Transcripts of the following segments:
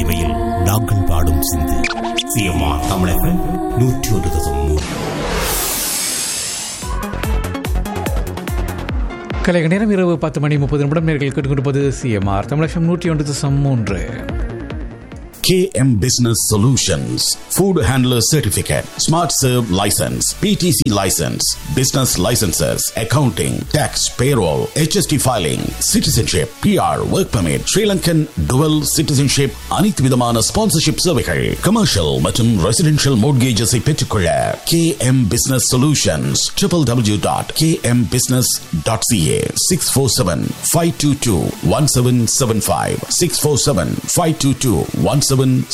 இசையில் நாங்கள் பாடும் சிந்து சிஎம்ஆர் தமிழகம் நூற்றி ஒரு தசம் மூன்று கலைக நேரம் இரவு பத்து மணி முப்பது நிமிடம் நேர்கள் கேட்டுக்கொண்டிருப்பது சிஎம்ஆர் தமிழகம் நூற்றி ஒன்று தசம் மூன்று KM Business Solutions, Food Handler Certificate, Smart Serve License, PTC License, Business Licenses, Accounting, Tax, Payroll, HST Filing, Citizenship, PR, Work Permit, Sri Lankan Dual Citizenship, அனைத்து விதமான ஸ்பான்சர்ஷிப் சேவைகள் கமர்ஷியல் மற்றும் ரெசிடென்ஷியல் மோட்கேஜஸை பெற்றுக்கொள்ள KM Business Solutions, www.kmbusiness.ca 647-522-1775 647-522-1775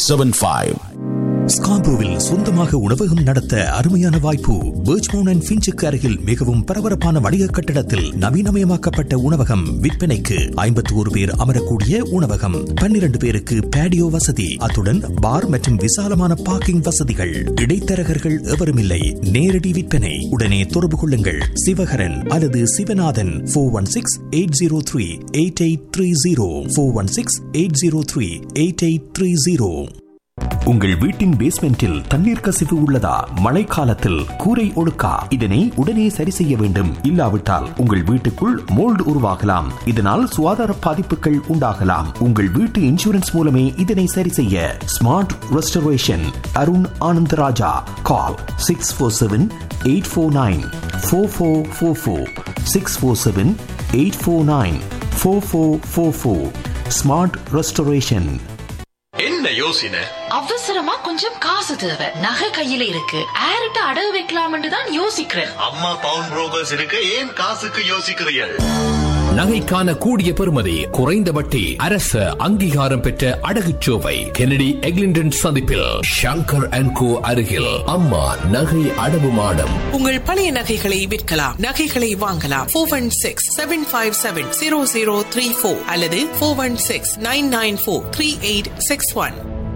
ஸ்கார்போவில் சொந்தமாக உணவகம் நடத்த அருமையான வாய்ப்பு பேர்ச்மவுண்ட் அண்ட் ஃபின்ச்சுக்கு அருகில் மிகவும் பரபரப்பான வணிக கட்டடத்தில் நவீனமயமாக்கப்பட்ட உணவகம் விற்பனைக்கு ஐம்பத்தி ஒரு பேர் அமரக்கூடிய உணவகம் பன்னிரண்டு பேருக்கு பேடியோ வசதி அத்துடன் பார் மற்றும் விசாலமான பார்க்கிங் வசதிகள் இடைத்தரகர்கள் எவரும் இல்லை நேரடி விற்பனை உடனே தொடர்பு கொள்ளுங்கள் சிவகரன் அல்லது Sivanathan four one six eight zero three eight eight three zero four one six eight zero three eight eight three zero உங்கள் வீட்டின் பேஸ்மெண்டில் தண்ணீர் கசிவு உள்ளதா மழைக்காலத்தில் கூரை ஒழுக்கா இதனை உடனே சரி செய்ய வேண்டும் இல்லாவிட்டால் உங்கள் வீட்டுக்குள் மோல்டு உருவாகலாம் இதனால் சுகாதார பாதிப்புகள் உண்டாகலாம் உங்கள் வீட்டு இன்சூரன்ஸ் மூலமே இதனை சரி செய்ய smart restoration Arun Anandaraja call six four seven eight four nine four four four four six four seven eight four nine four four four four smart restoration என்ன யோசனை அவசரமா கொஞ்சம் காசு தேவை நகை கையில இருக்கு ஆரிட்ட அடகு வைக்கலாம்னு தான் யோசிக்கிறேன் அம்மா பவுன் புரோக்கர்ஸ் இருக்கு ஏன் காசுக்கு யோசிக்கிறீர்கள் நகைக்கான கூடிய பெறுமதி குறைந்த வட்டி அரசு அங்கீகாரம் பெற்ற அடகுச்சோவை கெனடி எக்லிண்டன் சந்திப்பில் ஷங்கர் அண்ட் கோ அருகில் அம்மா நகை அடவு மாடம் உங்கள் பழைய நகைகளை விற்கலாம் நகைகளை வாங்கலாம் four one six seven five seven zero zero three four அல்லது four one six nine nine four three eight six one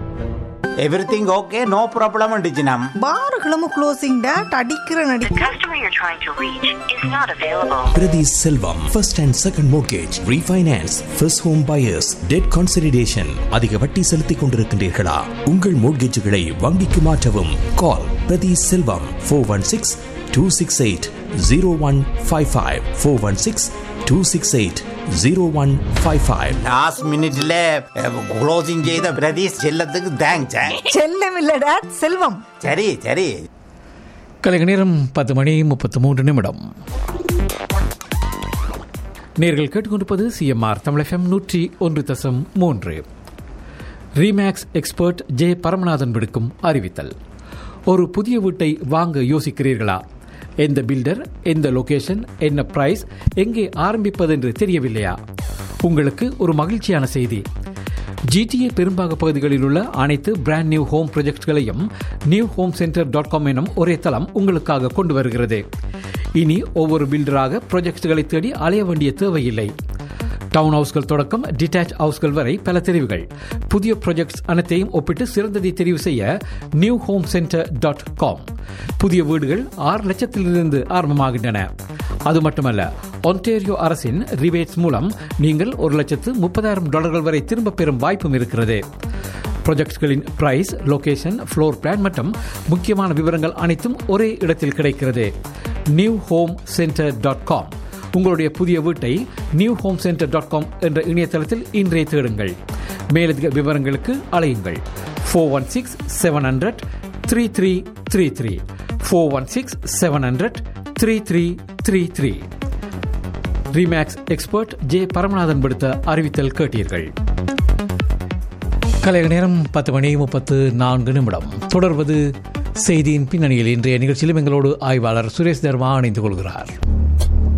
everything okay no problem டிஜினம் பாருகளும் க்ளோசிங் டேட் அடிக்கிற நடி customer you're trying to reach is not available. Prati Selvam, first and second mortgage, refinance, first home buyers, debt consolidation. அதிக வட்டி செலுத்திக் கொண்டிருக்கின்றீர்களா உங்கள் மோட்கேஜுகளை வங்கிக்கு மாற்றவும் call Prathi Selvam four one six two six eight zero one five five four one six two six eight zero one five five last மினிட்ல closing செய்த பிரதீஷ் செல்லத்துக்கு thanks செல்லம் இல்ல டேட் செல்வம் சரி சரி கலைக நேரம் பத்து மணி முப்பத்து மூன்று நிமிடம் நேர்கள் கேட்டுக்கொண்டிருப்பது சிஎம்ஆர் தமிழகம் நூற்றி ஒன்று தசம் மூன்று ரீமேக்ஸ் எக்ஸ்பர்ட் ஜே பரமநாதன் விடுக்கும் அறிவித்தல் ஒரு புதிய வீட்டை வாங்க யோசிக்கிறீர்களா எந்த பில்டர் எந்த லொகேஷன் என்ன பிரைஸ் எங்கே ஆரம்பிப்பது என்று தெரியவில்லையா உங்களுக்கு ஒரு மகிழ்ச்சியான செய்தி ஜிடிஏ பெரும்பாக பகுதிகளில் உள்ள அனைத்து பிராண்ட் நியூ ஹோம் ப்ராஜெக்ட்களையும் new home centre dot com எனும் ஒரே தளம் உங்களுக்காக கொண்டு வருகிறது இனி ஒவ்வொரு பில்டராக ப்ராஜெக்ட்களை தேடி அலைய வேண்டிய தேவையில்லை டவுன் ஹவுஸ்கள் தொடக்கம் டிட்டாச் ஹவுஸ்கள் வரை பல தெரிவுகள் புதிய ப்ராஜெக்ட்ஸ் அனைத்தையும் ஒப்பிட்டு சிறந்ததை தெரிவு செய்ய new home centre dot com புதிய வீடுகள் ஆறு லட்சத்திலிருந்து ஆரம்பமாகின்றன அது மட்டுமல்ல ஒன்டேரியோ அரசின் ரிபேட்ஸ் மூலம் நீங்கள் ஒரு லட்சத்து முப்பதாயிரம் டாலர்கள் வரை திரும்ப பெறும் வாய்ப்பும் இருக்கிறது ப்ராஜெக்ட்களின் பிரைஸ் லொகேஷன் ஃப்ளோர் பிளான் மற்றும் முக்கியமான விவரங்கள் அனைத்தும் ஒரே இடத்தில் கிடைக்கிறது new home centre dot com உங்களுடைய புதிய வீட்டை new home centre dot com என்ற இணையதளத்தில் இன்றைய தேடுங்கள் மேலதிக விவரங்களுக்கு அலையுங்கள் four one six seven hundred three three three three four one six seven hundred three three three three Remax expert J Paramanathan விடுத்த அறிவித்தல் கேட்டீர்கள் கலைய நேரம் பத்து மணி முப்பத்து நான்கு நிமிடம் தொடர்வது செய்தியின் பின்னணியில் இன்றைய நிகழ்ச்சியிலும் எங்களோடு ஆய்வாளர் சுரேஷ் தர்மா இணைந்து கொள்கிறார்